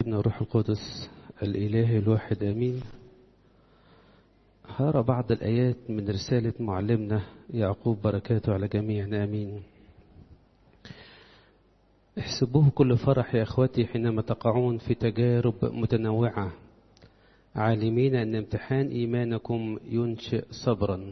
والابن والروح القدس الإله الواحد آمين هرى بعض الآيات من رسالة معلمنا يعقوب بركاته على جميعنا آمين احسبوه كل فرح يا أخوتي حينما تقعون في تجارب متنوعة عالمين أن امتحان إيمانكم ينشئ صبرا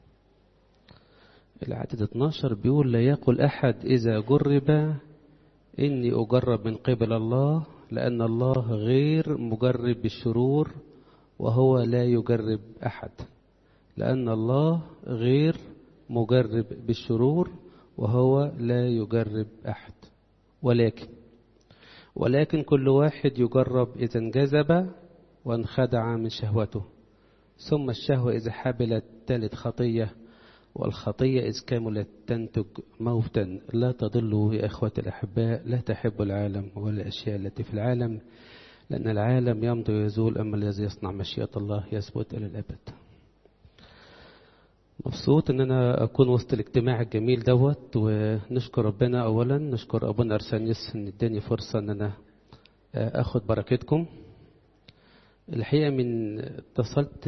العدد 12 بيقول لا يقل أحد إذا جرب إني أجرب من قبل الله لأن الله غير مجرب بالشرور وهو لا يجرب أحد لأن الله غير مجرب بالشرور وهو لا يجرب أحد ولكن ولكن كل واحد يجرب إذا انجذب وانخدع من شهوته ثم الشهوة إذا حبلت تلد خطية والخطية إذ كملت تنتج موتا لا تضلوا يا إخوة الأحباء لا تحبوا العالم ولا الأشياء التي في العالم لأن العالم يمضي ويزول أما الذي يصنع مشيئة الله يثبت إلى الأبد مبسوط ان انا اكون وسط الاجتماع الجميل دوت ونشكر ربنا اولا نشكر ابونا ارسانيس ان اداني فرصه ان انا اخد بركتكم الحقيقه من اتصلت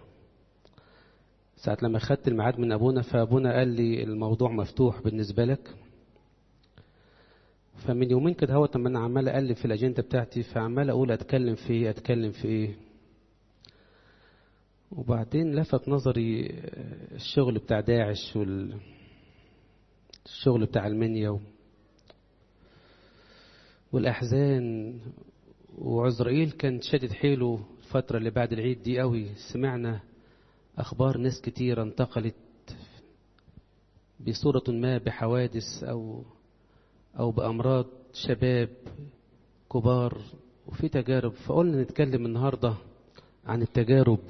ساعة لما خدت الميعاد من أبونا فأبونا قال لي الموضوع مفتوح بالنسبة لك فمن يومين كده هو لما أنا عمال أقلب في الأجندة بتاعتي فعمال أقول أتكلم في إيه أتكلم في إيه وبعدين لفت نظري الشغل بتاع داعش والشغل بتاع المنيا و... والأحزان وعزرائيل كان شادد حيله الفترة اللي بعد العيد دي قوي سمعنا أخبار ناس كتير انتقلت بصورة ما بحوادث أو أو بأمراض شباب كبار وفي تجارب فقلنا نتكلم النهاردة عن التجارب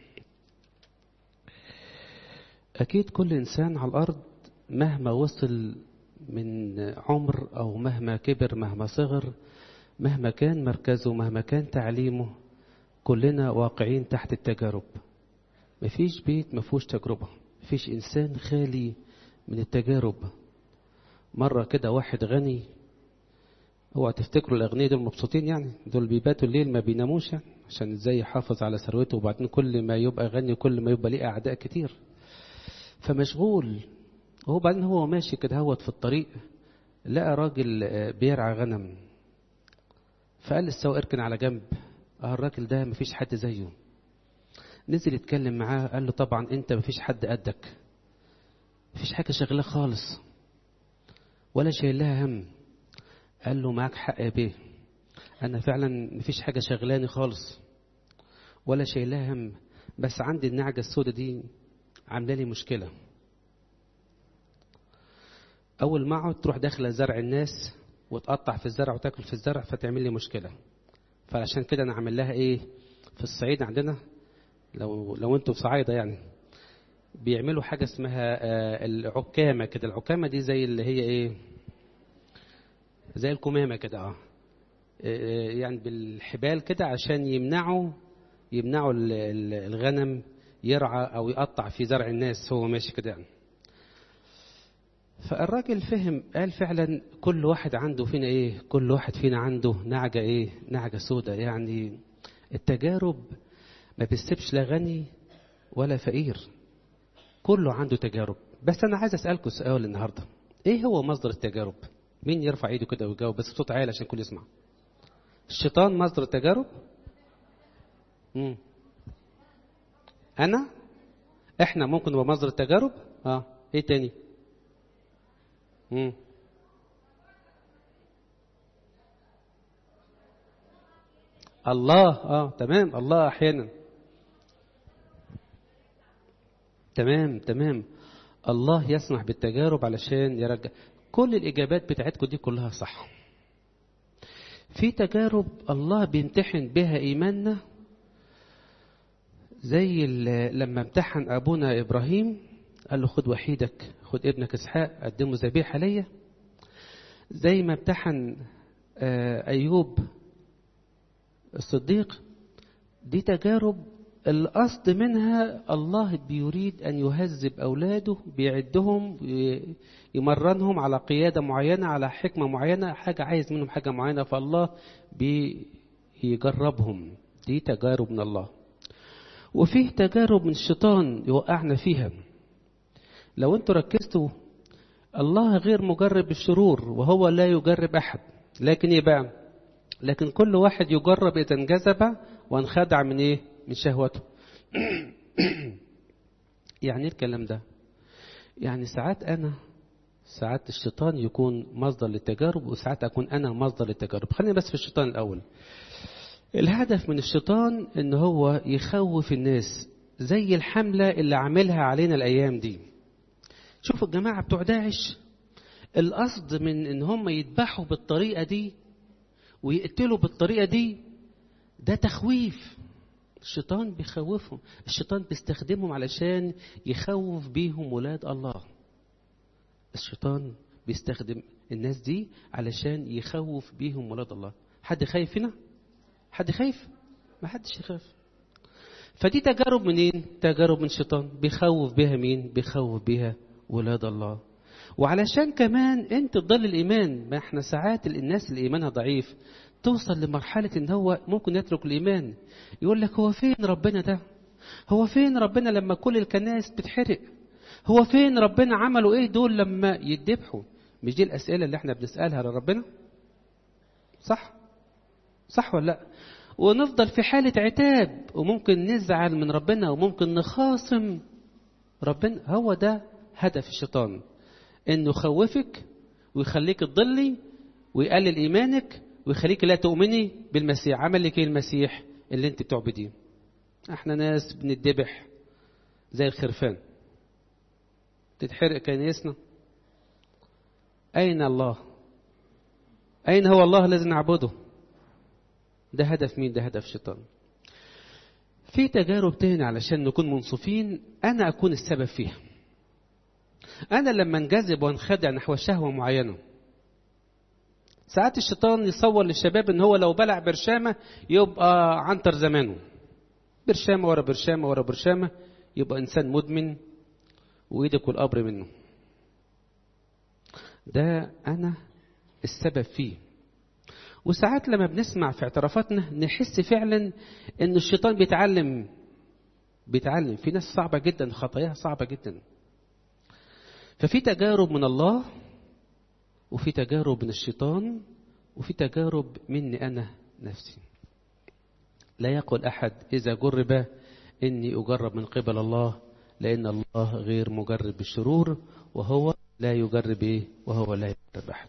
أكيد كل إنسان على الأرض مهما وصل من عمر أو مهما كبر مهما صغر مهما كان مركزه مهما كان تعليمه كلنا واقعين تحت التجارب مفيش بيت مفهوش تجربة مفيش إنسان خالي من التجارب مرة كده واحد غني اوعى تفتكروا الأغنياء دول مبسوطين يعني دول بيباتوا الليل ما بيناموش يعني عشان ازاي يحافظ على ثروته وبعدين كل ما يبقى غني كل ما يبقى ليه أعداء كتير فمشغول وهو بعدين هو ماشي كده هوت في الطريق لقى راجل بيرعى غنم فقال للسواق اركن على جنب اه الراجل ده مفيش حد زيه نزل يتكلم معاه قال له طبعا انت مفيش حد قدك مفيش حاجه شغله خالص ولا شايل لها هم قال له معاك حق يا بيه انا فعلا مفيش حاجه شغلاني خالص ولا شايل لها هم بس عندي النعجه السوداء دي عامله لي مشكله اول ما اقعد تروح داخله زرع الناس وتقطع في الزرع وتاكل في الزرع فتعمل لي مشكله فعشان كده انا عامل لها ايه في الصعيد عندنا لو لو انتوا في صعايده يعني بيعملوا حاجه اسمها العكامه كده العكامه دي زي اللي هي ايه زي الكمامه كده اه يعني بالحبال كده عشان يمنعوا يمنعوا الغنم يرعى او يقطع في زرع الناس هو ماشي كده يعني فالراجل فهم قال فعلا كل واحد عنده فينا ايه كل واحد فينا عنده نعجه ايه نعجه سوداء يعني التجارب ما بيسيبش لا غني ولا فقير كله عنده تجارب بس انا عايز اسالكم سؤال النهارده ايه هو مصدر التجارب مين يرفع ايده كده ويجاوب بس بصوت عالي عشان الكل يسمع الشيطان مصدر التجارب مم. انا احنا ممكن نبقى مصدر التجارب اه ايه تاني مم. الله اه تمام الله احيانا تمام تمام الله يسمح بالتجارب علشان يرجع كل الاجابات بتاعتكم دي كلها صح في تجارب الله بيمتحن بها ايماننا زي لما امتحن ابونا ابراهيم قال له خد وحيدك خد ابنك اسحاق قدمه ذبيحه ليا زي ما امتحن ايوب الصديق دي تجارب القصد منها الله بيريد أن يهذب أولاده بيعدهم يمرنهم على قيادة معينة على حكمة معينة حاجة عايز منهم حاجة معينة فالله يجربهم دي تجارب من الله وفيه تجارب من الشيطان يوقعنا فيها لو انتوا ركزتوا الله غير مجرب الشرور وهو لا يجرب احد لكن ايه بقى لكن كل واحد يجرب اذا انجذب وانخدع من ايه من شهوته يعني ايه الكلام ده يعني ساعات انا ساعات الشيطان يكون مصدر للتجارب وساعات اكون انا مصدر للتجارب خلينا بس في الشيطان الاول الهدف من الشيطان ان هو يخوف الناس زي الحملة اللي عاملها علينا الايام دي شوفوا الجماعة بتوع داعش القصد من ان هم يذبحوا بالطريقة دي ويقتلوا بالطريقة دي ده تخويف الشيطان بيخوفهم الشيطان بيستخدمهم علشان يخوف بيهم ولاد الله الشيطان بيستخدم الناس دي علشان يخوف بيهم ولاد الله حد خايف هنا حد خايف ما حدش يخاف فدي تجارب منين تجارب من الشيطان بيخوف بها مين بيخوف بها ولاد الله وعلشان كمان انت تضل الايمان ما احنا ساعات الناس اللي ايمانها ضعيف توصل لمرحلة ان هو ممكن يترك الايمان يقول لك هو فين ربنا ده هو فين ربنا لما كل الكنائس بتحرق هو فين ربنا عملوا ايه دول لما يتذبحوا مش دي الاسئلة اللي احنا بنسألها لربنا صح صح ولا لا ونفضل في حالة عتاب وممكن نزعل من ربنا وممكن نخاصم ربنا هو ده هدف الشيطان انه يخوفك ويخليك تضلي ويقلل ايمانك ويخليك لا تؤمني بالمسيح عمل لك ايه المسيح اللي انت بتعبديه احنا ناس بنتذبح زي الخرفان تتحرق كنيسنا اين الله اين هو الله الذي نعبده ده هدف مين ده هدف الشيطان في تجارب تاني علشان نكون منصفين انا اكون السبب فيها انا لما انجذب وانخدع نحو شهوه معينه ساعات الشيطان يصور للشباب ان هو لو بلع برشامه يبقى عنتر زمانه برشامه ورا برشامه ورا برشامه يبقى انسان مدمن وايدك والقبر منه ده انا السبب فيه وساعات لما بنسمع في اعترافاتنا نحس فعلا ان الشيطان بيتعلم بيتعلم في ناس صعبه جدا خطاياها صعبه جدا ففي تجارب من الله وفي تجارب من الشيطان وفي تجارب مني أنا نفسي لا يقول أحد إذا جرب إني أجرب من قبل الله لأن الله غير مجرب بالشرور وهو لا يجرب إيه وهو لا يجرب أحد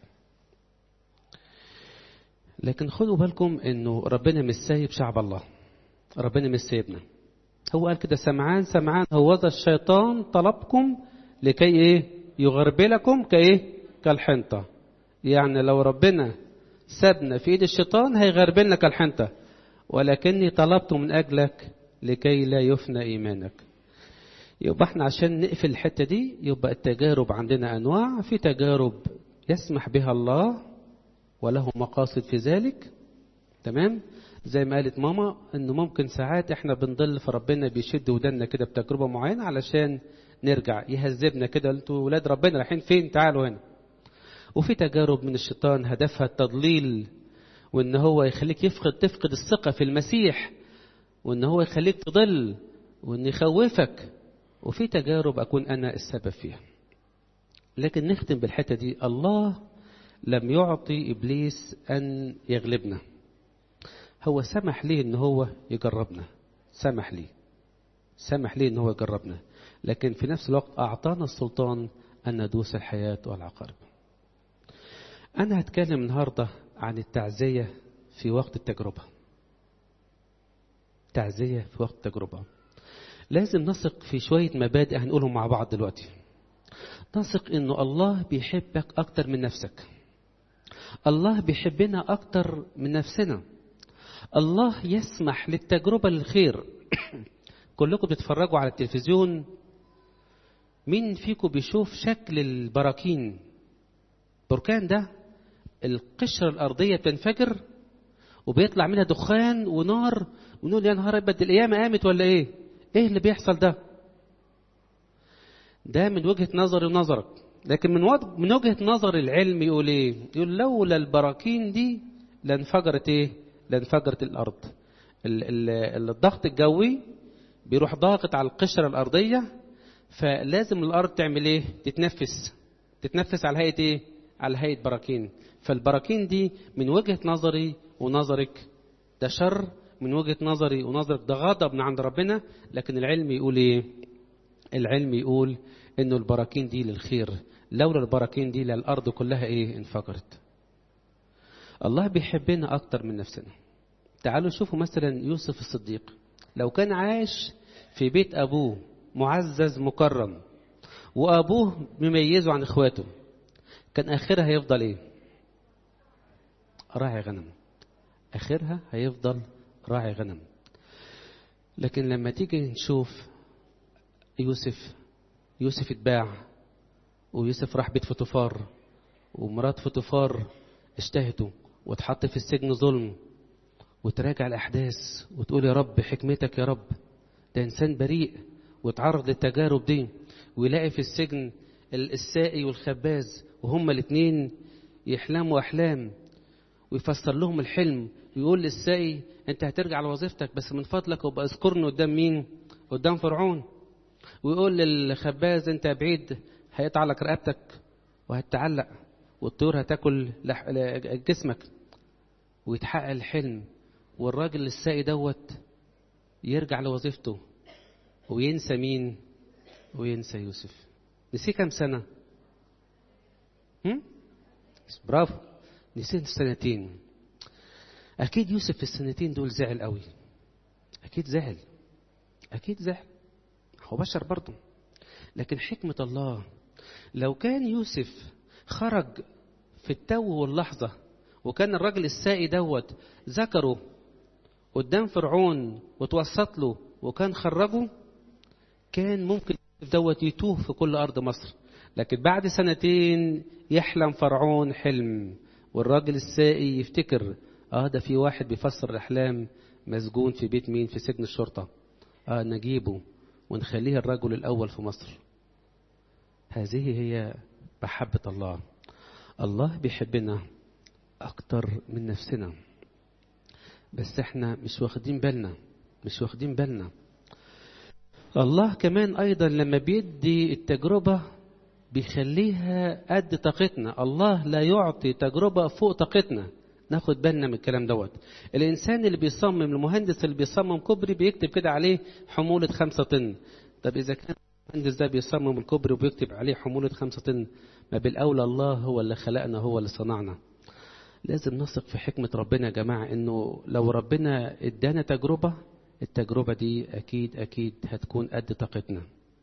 لكن خدوا بالكم إنه ربنا مش سايب شعب الله ربنا مش سايبنا هو قال كده سمعان سمعان هوذا الشيطان طلبكم لكي إيه يغربلكم كإيه كالحنطة يعني لو ربنا سابنا في ايد الشيطان هيغربلنا كالحنطة ولكني طلبت من أجلك لكي لا يفنى إيمانك يبقى احنا عشان نقفل الحتة دي يبقى التجارب عندنا أنواع في تجارب يسمح بها الله وله مقاصد في ذلك تمام زي ما قالت ماما انه ممكن ساعات احنا بنضل فربنا بيشد ودنا كده بتجربة معينة علشان نرجع يهذبنا كده انتوا ولاد ربنا رايحين فين تعالوا هنا وفي تجارب من الشيطان هدفها التضليل وان هو يخليك يفقد تفقد الثقة في المسيح وان هو يخليك تضل وان يخوفك وفي تجارب اكون انا السبب فيها لكن نختم بالحتة دي الله لم يعطي ابليس ان يغلبنا هو سمح ليه ان هو يجربنا سمح ليه سمح ليه ان هو يجربنا لكن في نفس الوقت اعطانا السلطان ان ندوس الحياة والعقارب أنا هتكلم النهاردة عن التعزية في وقت التجربة تعزية في وقت التجربة لازم نثق في شوية مبادئ هنقولهم مع بعض دلوقتي نثق إنه الله بيحبك أكتر من نفسك الله بيحبنا أكتر من نفسنا الله يسمح للتجربة للخير كلكم بتتفرجوا على التلفزيون مين فيكم بيشوف شكل البراكين بركان ده القشرة الأرضية بتنفجر وبيطلع منها دخان ونار ونقول يا نهار أبد القيامة قامت ولا إيه؟ إيه اللي بيحصل ده؟ ده من وجهة نظري ونظرك لكن من وجه من وجهة نظر العلم يقول إيه؟ يقول لولا البراكين دي لانفجرت إيه؟ لانفجرت الارض ال- ال- الضغط الجوي بيروح ضاغط على القشره الارضيه فلازم الارض تعمل ايه تتنفس تتنفس على هيئه ايه على هيئه براكين فالبراكين دي من وجهه نظري ونظرك ده شر من وجهه نظري ونظرك ده غضب من عند ربنا لكن العلم يقول ايه العلم يقول انه البراكين دي للخير لولا البراكين دي للارض كلها ايه انفجرت الله بيحبنا اكتر من نفسنا تعالوا شوفوا مثلا يوسف الصديق لو كان عاش في بيت ابوه معزز مكرم وابوه مميزه عن اخواته كان اخرها هيفضل ايه راعي غنم اخرها هيفضل راعي غنم لكن لما تيجي نشوف يوسف يوسف اتباع ويوسف راح بيت فوتوفار ومرات فوتوفار اشتهته واتحط في السجن ظلم وتراجع الأحداث وتقول يا رب حكمتك يا رب ده إنسان بريء واتعرض للتجارب دي ويلاقي في السجن السائي والخباز وهما الاثنين يحلموا أحلام ويفسر لهم الحلم ويقول للسائي انت هترجع لوظيفتك بس من فضلك وبقى اذكرني قدام مين قدام فرعون ويقول للخباز انت بعيد هيقطع لك رقبتك وهتتعلق والطيور هتاكل لح... جسمك ويتحقق الحلم والراجل السائي دوت يرجع لوظيفته وينسى مين وينسى يوسف نسيه كام سنة هم؟ برافو نسيه سنتين أكيد يوسف في السنتين دول زعل قوي أكيد زعل أكيد زعل هو بشر برضه لكن حكمة الله لو كان يوسف خرج في التو واللحظة وكان الراجل السائي دوت ذكره قدام فرعون وتوسط له وكان خرجه كان ممكن دوت يتوه في كل أرض مصر لكن بعد سنتين يحلم فرعون حلم والراجل السائي يفتكر اه ده في واحد بيفسر الأحلام مسجون في بيت مين في سجن الشرطة اه نجيبه ونخليه الرجل الأول في مصر هذه هي محبة الله الله بيحبنا أكتر من نفسنا بس احنا مش واخدين بالنا مش واخدين بالنا الله كمان أيضا لما بيدي التجربة بيخليها قد طاقتنا الله لا يعطي تجربة فوق طاقتنا ناخد بالنا من الكلام دوت الإنسان اللي بيصمم المهندس اللي بيصمم كوبري بيكتب كده عليه حمولة خمسة طن طب إذا كان المهندس ده بيصمم الكوبري وبيكتب عليه حمولة خمسة طن ما بالأولى الله هو اللي خلقنا هو اللي صنعنا لازم نثق في حكمة ربنا يا جماعة إنه لو ربنا إدانا تجربة التجربة دي أكيد أكيد هتكون قد طاقتنا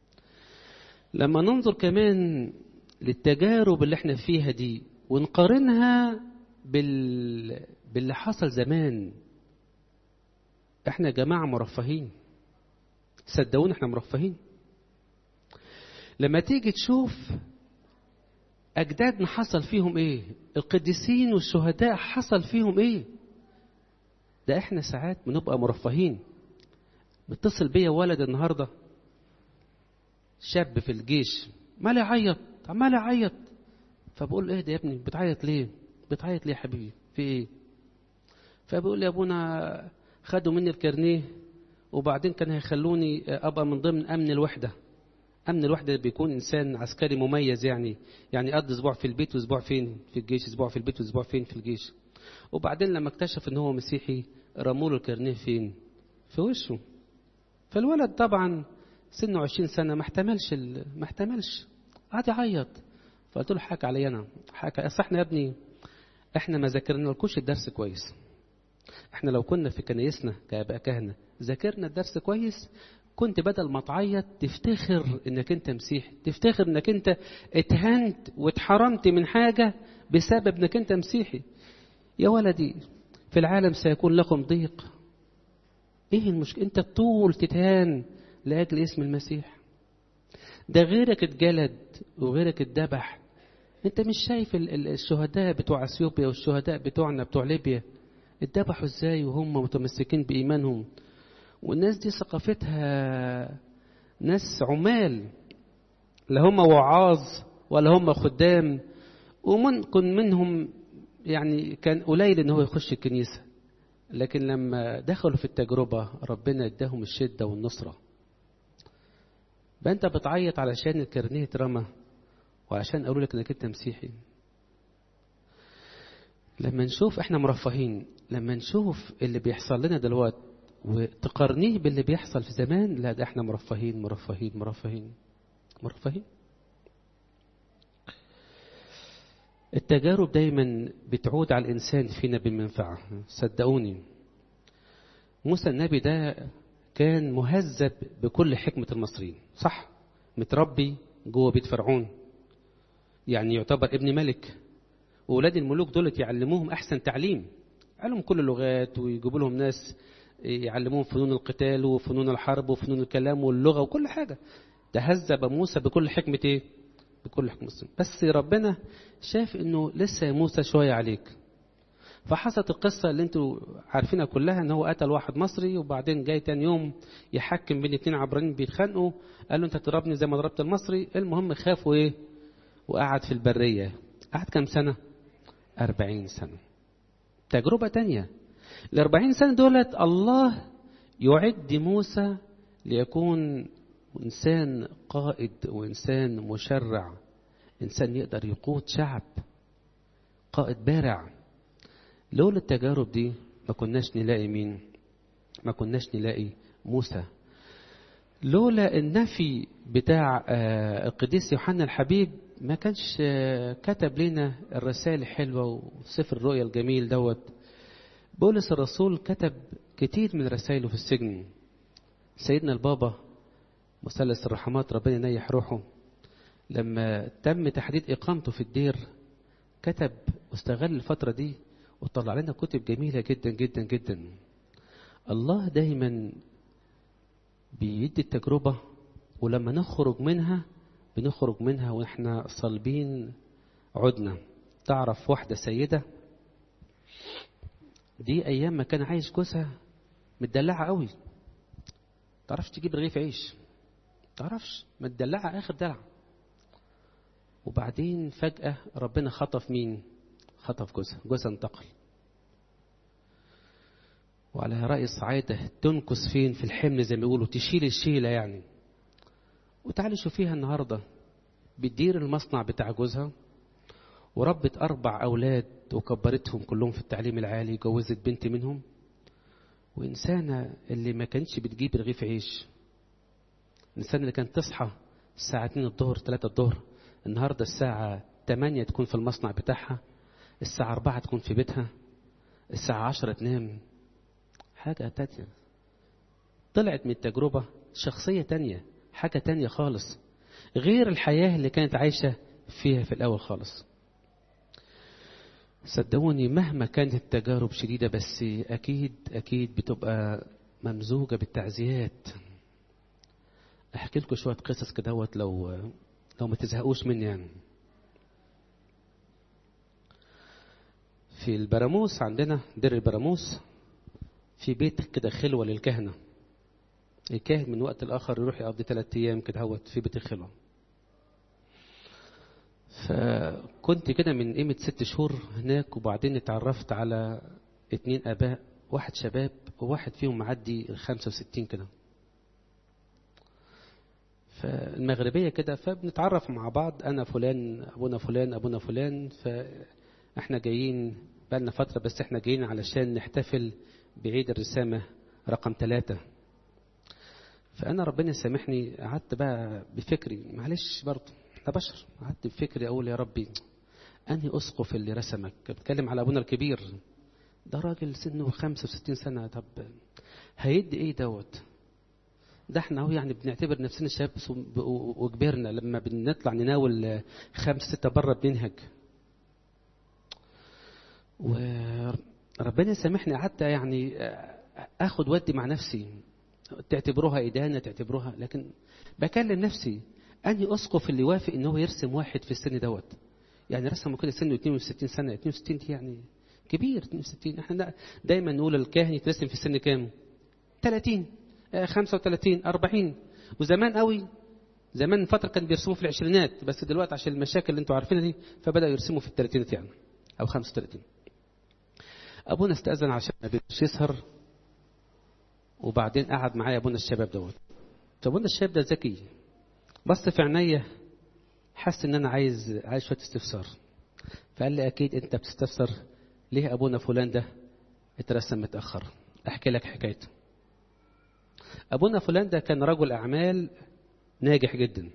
لما ننظر كمان للتجارب اللي احنا فيها دي ونقارنها بال... باللي حصل زمان احنا يا جماعة مرفهين صدقوني احنا مرفهين لما تيجي تشوف أجدادنا حصل فيهم إيه القديسين والشهداء حصل فيهم إيه ده إحنا ساعات بنبقى مرفهين متصل بيا ولد النهاردة شاب في الجيش مالي يعيط عمال يعيط فبقول له ايه ده يا ابني بتعيط ليه بتعيط ليه يا حبيبي في ايه فبيقول لي يا ابونا خدوا مني الكارنيه وبعدين كان هيخلوني ابقى من ضمن امن الوحده امن الوحده بيكون انسان عسكري مميز يعني يعني قضي اسبوع في البيت واسبوع فين في الجيش اسبوع في البيت واسبوع فين في الجيش وبعدين لما اكتشف ان هو مسيحي رموا له الكارنيه فين في وشه فالولد طبعا سنه 20 سنه ما احتملش ما احتملش قعد يعيط فقلت له حكى علي انا حكى اصل احنا يا ابني احنا ما ذاكرنالكوش الدرس كويس احنا لو كنا في كنايسنا كاباء كهنه ذاكرنا الدرس كويس كنت بدل ما تعيط تفتخر انك انت مسيحي تفتخر انك انت اتهنت واتحرمت من حاجه بسبب انك انت مسيحي يا ولدي في العالم سيكون لكم ضيق ايه المشكله انت طول تتهان لاجل اسم المسيح ده غيرك اتجلد وغيرك اتذبح انت مش شايف الشهداء بتوع اثيوبيا والشهداء بتوعنا بتوع ليبيا اتذبحوا ازاي وهم متمسكين بايمانهم والناس دي ثقافتها ناس عمال لا هم وعاظ ولا هم خدام وممكن منهم يعني كان قليل ان هو يخش الكنيسه لكن لما دخلوا في التجربة ربنا اداهم الشدة والنصرة بقى انت بتعيط علشان الكارنيه اترمى وعشان قالوا لك انك انت مسيحي لما نشوف احنا مرفهين لما نشوف اللي بيحصل لنا دلوقتي وتقارنيه باللي بيحصل في زمان لا ده احنا مرفهين مرفهين مرفهين مرفهين التجارب دايما بتعود على الإنسان فينا بالمنفعة صدقوني موسى النبي ده كان مهذب بكل حكمة المصريين صح متربي جوه بيت فرعون يعني يعتبر ابن ملك وولاد الملوك دولت يعلموهم أحسن تعليم علم كل اللغات ويجيبوا لهم ناس يعلموهم فنون القتال وفنون الحرب وفنون الكلام واللغة وكل حاجة تهذب موسى بكل حكمة ايه بكل حكمة بس ربنا شاف انه لسه يا موسى شوية عليك فحصلت القصة اللي انتوا عارفينها كلها ان هو قتل واحد مصري وبعدين جاي تاني يوم يحكم بين اتنين عبرانيين بيتخانقوا قال له انت تضربني زي ما ضربت المصري المهم خاف وايه وقعد في البرية قعد كام سنة أربعين سنة تجربة تانية الأربعين سنة دولت الله يعد موسى ليكون إنسان قائد وإنسان مشرع إنسان يقدر يقود شعب قائد بارع لولا التجارب دي ما كناش نلاقي مين ما كناش نلاقي موسى لولا النفي بتاع القديس يوحنا الحبيب ما كانش كتب لنا الرسائل الحلوة وسفر الرؤيا الجميل دوت بولس الرسول كتب كتير من رسائله في السجن سيدنا البابا مثلث الرحمات ربنا ينيح روحه لما تم تحديد إقامته في الدير كتب واستغل الفترة دي وطلع لنا كتب جميلة جدا جدا جدا الله دايما بيدي التجربة ولما نخرج منها بنخرج منها ونحن صلبين عدنا تعرف واحدة سيدة دي أيام ما كان عايش جوزها متدلعة قوي تعرفش تجيب رغيف عيش تعرفش متدلعة آخر دلع وبعدين فجأة ربنا خطف مين خطف جوزها جوزها انتقل وعلى رأي الصعايدة تنكس فين في الحمل زي ما بيقولوا تشيل الشيلة يعني وتعالي شوفيها النهاردة بتدير المصنع بتاع جوزها وربت أربع أولاد وكبرتهم كلهم في التعليم العالي جوزت بنت منهم وإنسانة اللي ما كانتش بتجيب رغيف عيش الإنسان اللي كانت تصحى الساعة 2 الظهر 3 الظهر النهاردة الساعة 8 تكون في المصنع بتاعها الساعة 4 تكون في بيتها الساعة 10 تنام حاجة تانية طلعت من التجربة شخصية تانية حاجة تانية خالص غير الحياة اللي كانت عايشة فيها في الأول خالص صدقوني مهما كانت التجارب شديدة بس أكيد أكيد بتبقى ممزوجة بالتعزيات أحكي لكم شوية قصص كدهوت لو لو ما تزهقوش مني يعني في البراموس عندنا دير البراموس في بيت كده خلوة للكهنة الكاهن من وقت لآخر يروح يقضي ثلاثة أيام كده هوت في بيت الخلوة فكنت كده من قيمة ست شهور هناك وبعدين اتعرفت على اتنين آباء واحد شباب وواحد فيهم معدي الخمسة وستين كده فالمغربية كده فبنتعرف مع بعض أنا فلان أبونا فلان أبونا فلان فإحنا جايين بقالنا فترة بس إحنا جايين علشان نحتفل بعيد الرسامة رقم ثلاثة فأنا ربنا يسامحني قعدت بقى بفكري معلش برضه احنا بشر قعدت بفكري أقول يا ربي أنهي أسقف اللي رسمك بتكلم على أبونا الكبير ده راجل سنه 65 سنة طب هيدي إيه دوت ده احنا اهو يعني بنعتبر نفسنا شباب وكبرنا لما بنطلع نناول خمسة ستة بره بننهج وربنا يسامحني حتى يعني اخد ودي مع نفسي تعتبروها إدانة تعتبروها لكن بكلم نفسي أنهي أسقف اللي وافق إن هو يرسم واحد في السن دوت يعني رسمه كده سنه 62 سنة 62 دي يعني كبير 62 احنا دايما نقول الكاهن يترسم في السن كام 30 35 40 وزمان قوي زمان فترة كان بيرسموا في العشرينات بس دلوقتي عشان المشاكل اللي انتوا عارفينها دي فبدأوا يرسموا في الثلاثينات يعني أو 35 ابونا استاذن عشان ما بيقدرش يسهر وبعدين قعد معايا ابونا الشباب دوت فابونا الشاب ده ذكي بص في عينيا حس ان انا عايز عايز شويه استفسار فقال لي اكيد انت بتستفسر ليه ابونا فلان ده اترسم متاخر احكي لك حكايته ابونا فلان ده كان رجل اعمال ناجح جدا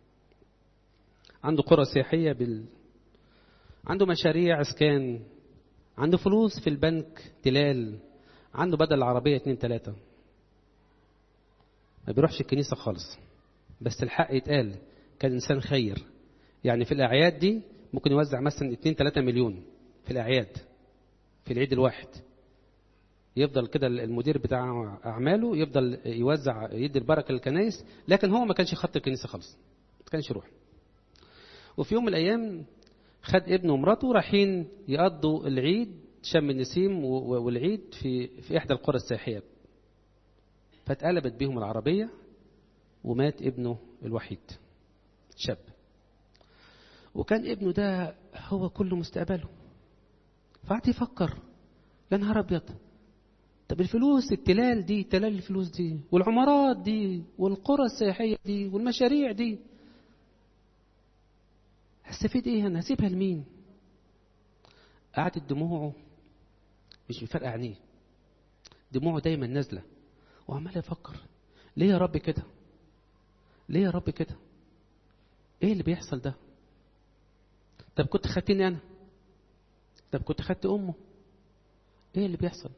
عنده قرى سياحيه بال عنده مشاريع اسكان عنده فلوس في البنك تلال عنده بدل العربيه اتنين تلاته ما بيروحش الكنيسه خالص بس الحق يتقال كان انسان خير يعني في الاعياد دي ممكن يوزع مثلا 2 3 مليون في الاعياد في العيد الواحد يفضل كده المدير بتاع اعماله يفضل يوزع يدي البركه للكنايس لكن هو ما كانش خط الكنيسه خالص ما كانش يروح وفي يوم من الايام خد ابنه ومراته رايحين يقضوا العيد شم النسيم والعيد في في احدى القرى السياحيه فاتقلبت بيهم العربيه ومات ابنه الوحيد شاب وكان ابنه ده هو كل مستقبله فقعد يفكر يا نهار ابيض طب الفلوس التلال دي تلال الفلوس دي والعمارات دي والقرى السياحيه دي والمشاريع دي هستفيد ايه انا هسيبها لمين قعدت دموعه مش بفرق عينيه دموعه دايما نازله وعمال يفكر ليه يا رب كده ليه يا رب كده ايه اللي بيحصل ده طب كنت خدتني انا طب كنت خدت امه ايه اللي بيحصل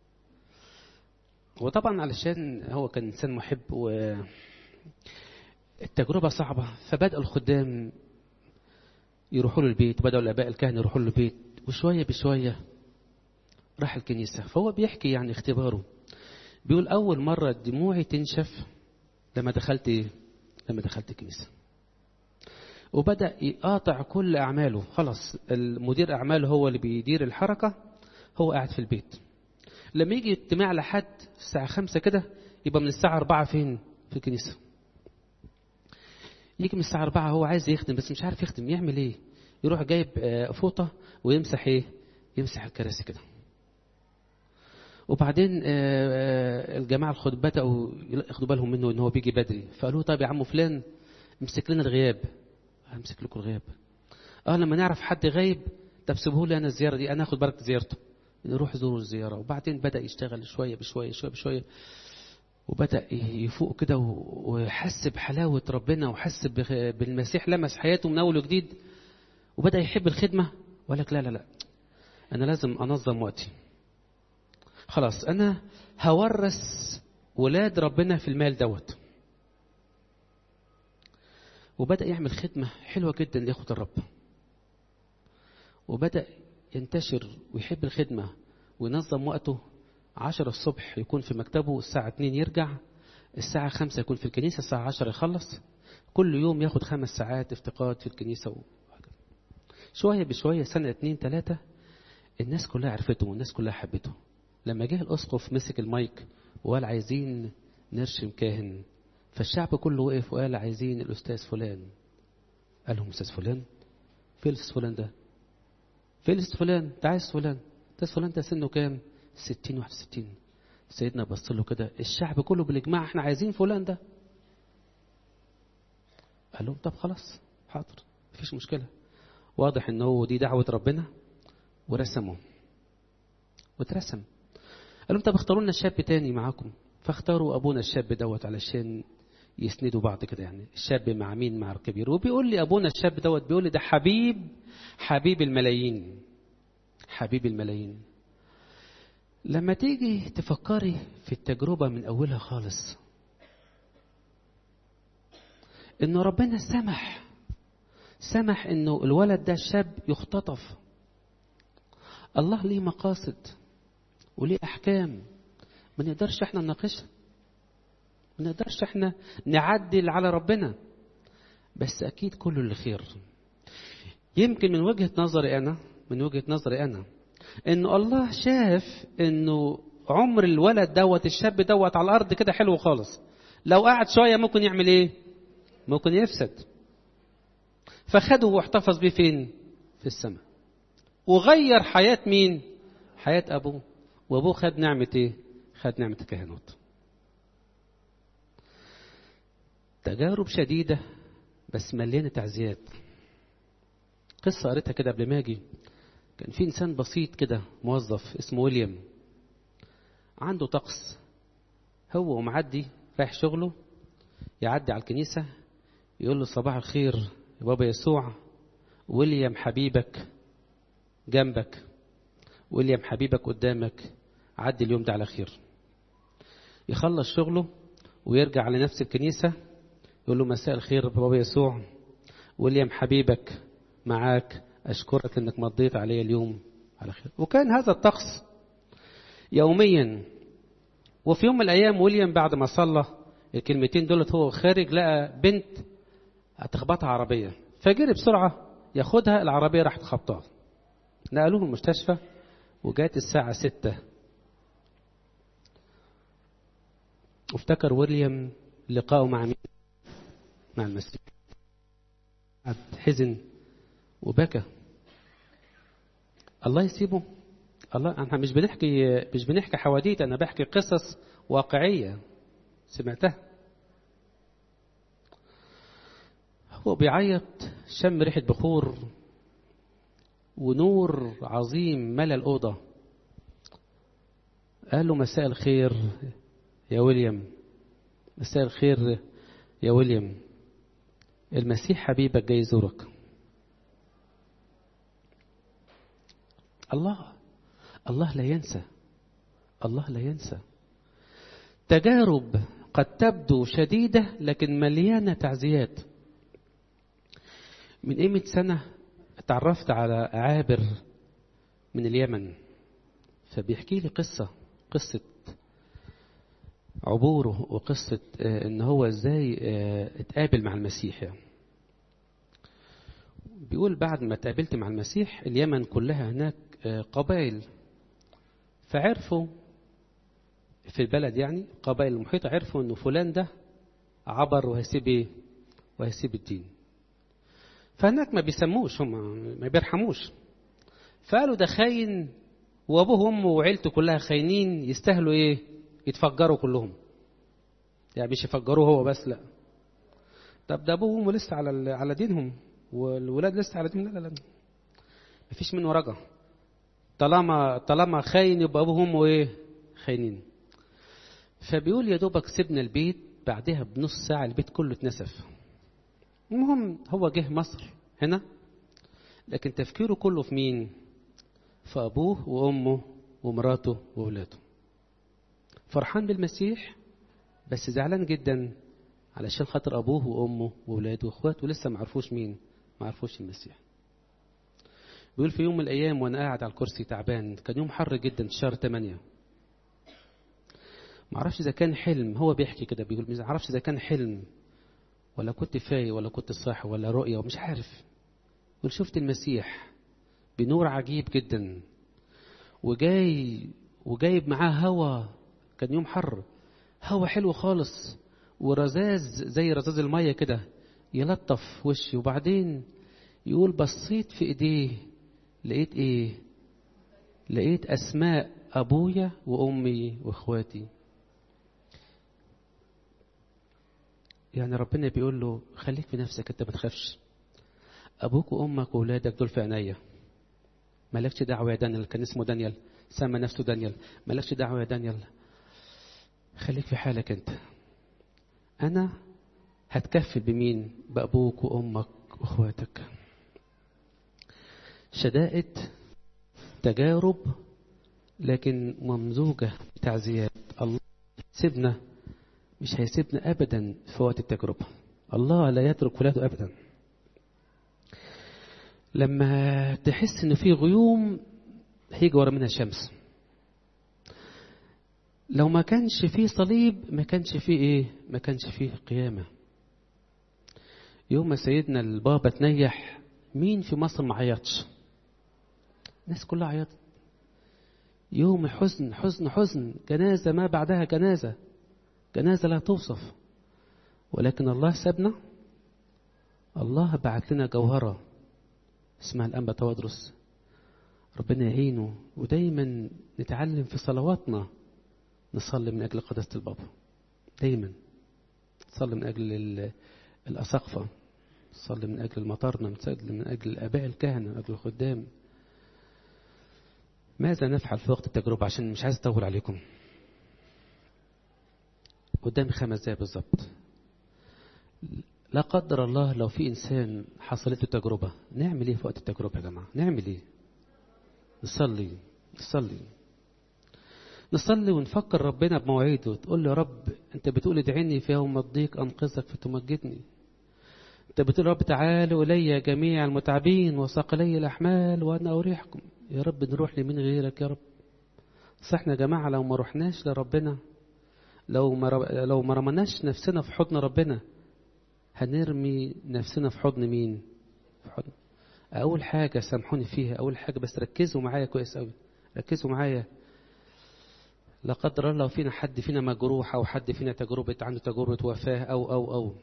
وطبعا علشان هو كان انسان محب و التجربه صعبه فبدا الخدام يروحوا له البيت بداوا الاباء الكهنه يروحوا له البيت وشويه بشويه راح الكنيسه فهو بيحكي يعني اختباره بيقول اول مره دموعي تنشف لما دخلت لما دخلت الكنيسه وبدا يقاطع كل اعماله خلاص المدير اعماله هو اللي بيدير الحركه هو قاعد في البيت لما يجي اجتماع لحد الساعه خمسة كده يبقى من الساعه أربعة فين في الكنيسه يجي من الساعه أربعة هو عايز يخدم بس مش عارف يخدم يعمل ايه يروح جايب فوطه ويمسح ايه يمسح الكراسي كده وبعدين الجماعه الخد بداوا ياخدوا بالهم منه ان هو بيجي بدري فقالوا طيب يا عم فلان امسك لنا الغياب همسك لكم الغياب اه لما نعرف حد غايب طب سيبوه لي انا الزياره دي انا اخد بركه زيارته نروح زوروا الزياره وبعدين بدا يشتغل شويه بشويه شويه بشويه وبدا يفوق كده وحس بحلاوه ربنا وحس بالمسيح لمس حياته من اول وجديد وبدا يحب الخدمه وقال لك لا لا لا انا لازم انظم وقتي خلاص انا هورث ولاد ربنا في المال دوت وبدأ يعمل خدمة حلوة جدا لإخوة الرب وبدأ ينتشر ويحب الخدمة وينظم وقته عشرة الصبح يكون في مكتبه الساعة اتنين يرجع الساعة خمسة يكون في الكنيسة الساعة عشرة يخلص كل يوم ياخد خمس ساعات افتقاد في الكنيسة و... شوية بشوية سنة اتنين تلاتة الناس كلها عرفته والناس كلها حبته لما جه الأسقف مسك المايك وقال عايزين نرشم كاهن فالشعب كله وقف وقال عايزين الأستاذ فلان قال لهم أستاذ فلان فين الأستاذ فلان ده فين الأستاذ فلان ده عايز فلان أستاذ فلان ده سنه كام ستين واحد وستين سيدنا بص له كده الشعب كله بالإجماع احنا عايزين فلان ده قال لهم طب خلاص حاضر مفيش مشكلة واضح ان هو دي دعوة ربنا ورسمه واترسم قال لهم طب اختاروا لنا شاب تاني معاكم فاختاروا ابونا الشاب دوت علشان يسندوا بعض كده يعني الشاب مع مين مع الكبير وبيقول لي ابونا الشاب دوت بيقول لي ده حبيب حبيب الملايين حبيب الملايين لما تيجي تفكري في التجربة من أولها خالص إنه ربنا سمح سمح إنه الولد ده الشاب يختطف الله ليه مقاصد وليه أحكام ما نقدرش احنا نناقشها ما نقدرش احنا نعدل على ربنا بس أكيد كله للخير يمكن من وجهة نظري أنا من وجهة نظري أنا إنه الله شاف إنه عمر الولد دوت الشاب دوت على الأرض كده حلو خالص لو قعد شوية ممكن يعمل إيه؟ ممكن يفسد فخده واحتفظ بيه فين؟ في السماء وغير حياة مين؟ حياة أبوه وأبوه خد نعمة إيه؟ خد نعمة الكهنوت تجارب شديدة بس مليانة تعزيات قصة قريتها كده قبل ما أجي كان في إنسان بسيط كده موظف اسمه ويليام عنده طقس هو ومعدي رايح شغله يعدي على الكنيسة يقول له صباح الخير يا بابا يسوع ويليام حبيبك جنبك ويليام حبيبك قدامك عدي اليوم ده على خير يخلص شغله ويرجع على نفس الكنيسة يقول له مساء الخير بابا يسوع ويليام حبيبك معاك أشكرك أنك مضيت علي اليوم على خير وكان هذا الطقس يوميا وفي يوم من الأيام ويليام بعد ما صلى الكلمتين دولت هو خارج لقى بنت هتخبطها عربية فجري بسرعة ياخدها العربية راحت خبطها نقلوه المستشفى وجات الساعة ستة وافتكر ويليام لقاءه مع مين مع المسيح حزن وبكى الله يسيبه الله احنا مش بنحكي مش بنحكي حواديت انا بحكي قصص واقعيه سمعتها هو بيعيط شم ريحه بخور ونور عظيم ملا الاوضه قال له مساء الخير يا ويليام مساء الخير يا ويليام المسيح حبيبك جاي يزورك الله الله لا ينسى الله لا ينسى تجارب قد تبدو شديدة لكن مليانة تعزيات من قيمة سنة اتعرفت على عابر من اليمن فبيحكي لي قصة قصة عبوره وقصة ان هو ازاي اتقابل مع المسيح يعني. بيقول بعد ما اتقابلت مع المسيح اليمن كلها هناك قبائل فعرفوا في البلد يعني قبائل المحيطة عرفوا انه فلان ده عبر وهيسيب ايه وهيسيب الدين فهناك ما بيسموش هم ما بيرحموش فقالوا ده خاين وابوه وامه وعيلته كلها خاينين يستاهلوا ايه يتفجروا كلهم يعني مش يفجروه هو بس لا طب ده ابوه وامه لسه على على دينهم والولاد لسه على دينهم لا لا لا مفيش منه رجع طالما طالما خاين يبقى ابوه وامه ايه خاينين فبيقول يا دوبك سيبنا البيت بعدها بنص ساعه البيت كله اتنسف المهم هو جه مصر هنا لكن تفكيره كله في مين في ابوه وامه ومراته واولاده فرحان بالمسيح بس زعلان جدا علشان خاطر ابوه وامه واولاده واخواته لسه ما عرفوش مين ما عرفوش المسيح بيقول في يوم من الايام وانا قاعد على الكرسي تعبان كان يوم حر جدا في شهر 8 ما اعرفش اذا كان حلم هو بيحكي كده بيقول ما اعرفش اذا كان حلم ولا كنت فايق ولا كنت صاحي ولا رؤيه ومش عارف يقول شفت المسيح بنور عجيب جدا وجاي وجايب معاه هوا كان يوم حر هوا حلو خالص ورذاذ زي رذاذ الميه كده يلطف وشي وبعدين يقول بصيت في ايديه لقيت ايه لقيت اسماء ابويا وامي واخواتي يعني ربنا بيقول له خليك في نفسك انت ما تخافش ابوك وامك واولادك دول في عينيا مالكش دعوه يا دانيال كان اسمه دانيال سمى نفسه دانيال مالكش دعوه يا دانيال خليك في حالك انت انا هتكفل بمين بابوك وامك واخواتك شدائد تجارب لكن ممزوجة بتعزيات الله سيبنا مش هيسيبنا أبدا في وقت التجربة الله لا يترك ولاده أبدا لما تحس إن في غيوم هيجي ورا منها الشمس لو ما كانش فيه صليب ما كانش فيه ايه ما كانش فيه قيامة يوم ما سيدنا البابا تنيح مين في مصر ما عيطش الناس كلها عيطت يوم حزن حزن حزن جنازة ما بعدها جنازة جنازة لا توصف ولكن الله سابنا الله بعت لنا جوهرة اسمها الأنبا توادرس ربنا يعينه ودايما نتعلم في صلواتنا نصلي من أجل قداسة البابا دايما نصلي من أجل الأساقفة نصلي من أجل المطارنة نصلي من أجل آباء الكهنة من أجل الخدام ماذا نفعل في وقت التجربة عشان مش عايز أطول عليكم قدامي خمس دقايق بالظبط لا قدر الله لو في إنسان حصلت له تجربة نعمل إيه في وقت التجربة يا جماعة نعمل إيه نصلي نصلي نصلي ونفكر ربنا بمواعيده تقول له يا رب انت بتقول ادعيني في يوم الضيق انقذك فتمجدني انت بتقول يا رب تعالوا الي جميع المتعبين وثقلي الاحمال وانا اريحكم يا رب نروح لمين غيرك يا رب صح احنا يا جماعه لو ما رحناش لربنا لو ما لو ما رمناش نفسنا في حضن ربنا هنرمي نفسنا في حضن مين في حضن اول حاجه سامحوني فيها اول حاجه بس ركزوا معايا كويس قوي ركزوا معايا لا قدر الله لو فينا حد فينا مجروح او حد فينا تجربه عنده تجربه وفاه او او او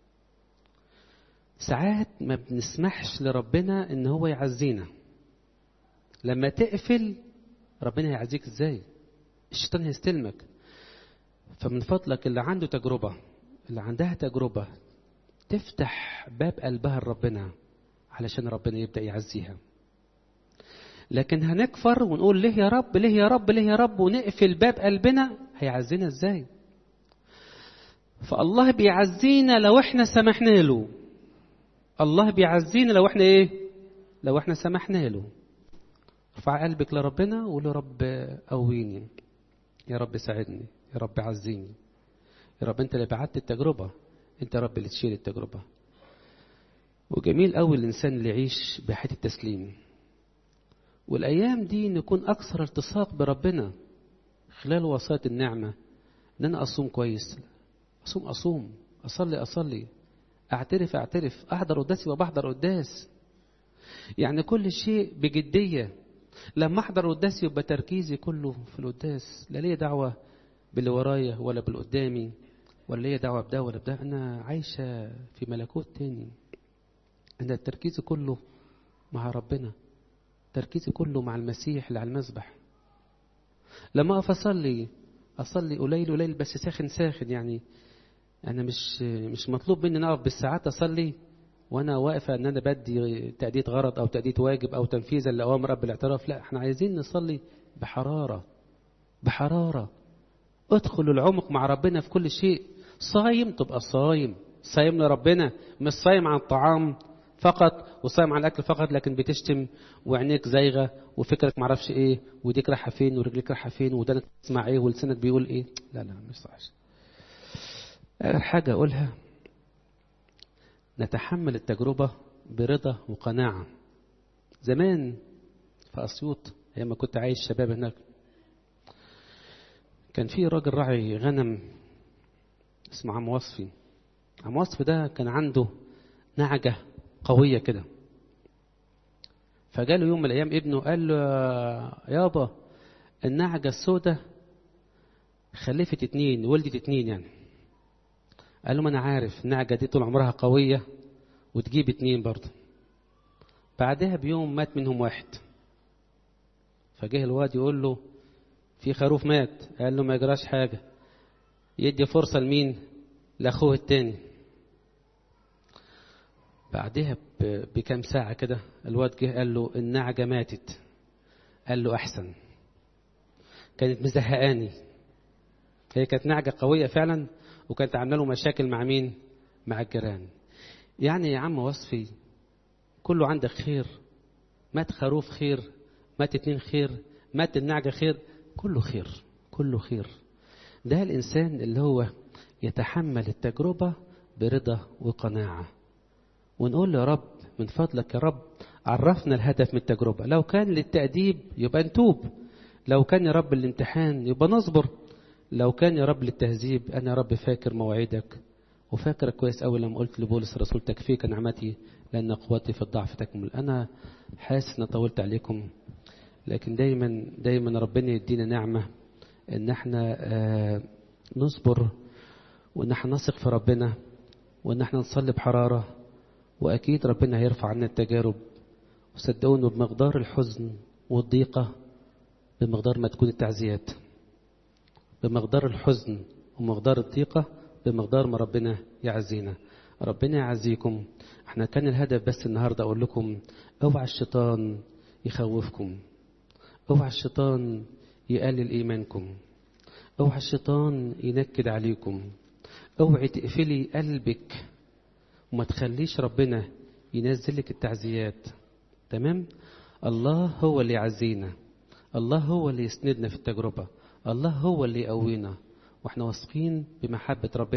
ساعات ما بنسمحش لربنا ان هو يعزينا لما تقفل ربنا هيعزيك ازاي الشيطان هيستلمك فمن فضلك اللي عنده تجربه اللي عندها تجربه تفتح باب قلبها لربنا علشان ربنا يبدا يعزيها لكن هنكفر ونقول ليه يا رب ليه يا رب ليه يا رب ونقفل باب قلبنا هيعزينا ازاي فالله بيعزينا لو احنا سمحنا له الله بيعزينا لو احنا ايه لو احنا سمحنا له ارفع قلبك لربنا وقول له رب قويني يا رب ساعدني يا رب عزيني يا رب انت اللي بعدت التجربه انت يا رب اللي تشيل التجربه وجميل قوي الانسان اللي يعيش بحياه التسليم والأيام دي نكون أكثر التصاق بربنا خلال وسائط النعمة إن أنا أصوم كويس أصوم أصوم أصلي أصلي أعترف أعترف أحضر قداسي وبحضر قداس يعني كل شيء بجدية لما أحضر قداسي يبقى تركيزي كله في القداس لا ليا دعوة باللي ورايا ولا بالقدامي ولا ليا دعوة بده ولا بده أنا عايشة في ملكوت تاني أنا تركيزي كله مع ربنا تركيزي كله مع المسيح اللي على المذبح لما اقف اصلي اصلي قليل قليل بس ساخن ساخن يعني انا مش مش مطلوب مني اقف بالساعات اصلي وانا واقفه ان انا بدي تاديه غرض او تاديه واجب او تنفيذا لاوامر رب الاعتراف لا احنا عايزين نصلي بحراره بحراره ادخل العمق مع ربنا في كل شيء صايم تبقى صايم صايم لربنا مش صايم عن الطعام فقط وصايم على الاكل فقط لكن بتشتم وعينيك زايغه وفكرك معرفش ايه وديك رايحه فين ورجليك رايحه فين ودانك تسمع ايه ولسانك بيقول ايه لا لا مش صح اخر حاجه اقولها نتحمل التجربه برضا وقناعه زمان في اسيوط ايام ما كنت عايش شباب هناك كان في راجل راعي غنم اسمه عم وصفي عم وصفي ده كان عنده نعجه قوية كده فجاله يوم من الأيام ابنه قال له يابا النعجة السوداء خلفت اتنين ولدت اتنين يعني قال له ما أنا عارف النعجة دي طول عمرها قوية وتجيب اتنين برضه بعدها بيوم مات منهم واحد فجه الواد يقول له في خروف مات قال له ما يجراش حاجة يدي فرصة لمين لأخوه التاني بعدها بكام ساعة كده الواد جه قال له النعجة ماتت قال له أحسن كانت مزهقاني هي كانت نعجة قوية فعلا وكانت عاملة له مشاكل مع مين؟ مع الجيران يعني يا عم وصفي كله عندك خير مات خروف خير مات اتنين خير مات النعجة خير كله خير كله خير ده الإنسان اللي هو يتحمل التجربة برضا وقناعة ونقول له يا رب من فضلك يا رب عرفنا الهدف من التجربة لو كان للتأديب يبقى نتوب لو كان يا رب الامتحان يبقى نصبر لو كان يا رب للتهذيب أنا يا رب فاكر مواعيدك وفاكرك كويس أوي لما قلت لبولس الرسول تكفيك نعمتي لأن قوتي في الضعف تكمل أنا حاسس إن طولت عليكم لكن دايما دايما ربنا يدينا نعمة إن احنا آه نصبر وإن احنا نثق في ربنا وإن احنا نصلي بحرارة وأكيد ربنا هيرفع عنا التجارب وصدقوني بمقدار الحزن والضيقة بمقدار ما تكون التعزيات بمقدار الحزن ومقدار الضيقة بمقدار ما ربنا يعزينا ربنا يعزيكم احنا كان الهدف بس النهاردة اقول لكم اوعى الشيطان يخوفكم اوعى الشيطان يقلل ايمانكم اوعى الشيطان ينكد عليكم اوعي تقفلي قلبك وما تخليش ربنا ينزل لك التعزيات تمام الله هو اللي يعزينا الله هو اللي يسندنا في التجربة الله هو اللي يقوينا واحنا واثقين بمحبة ربنا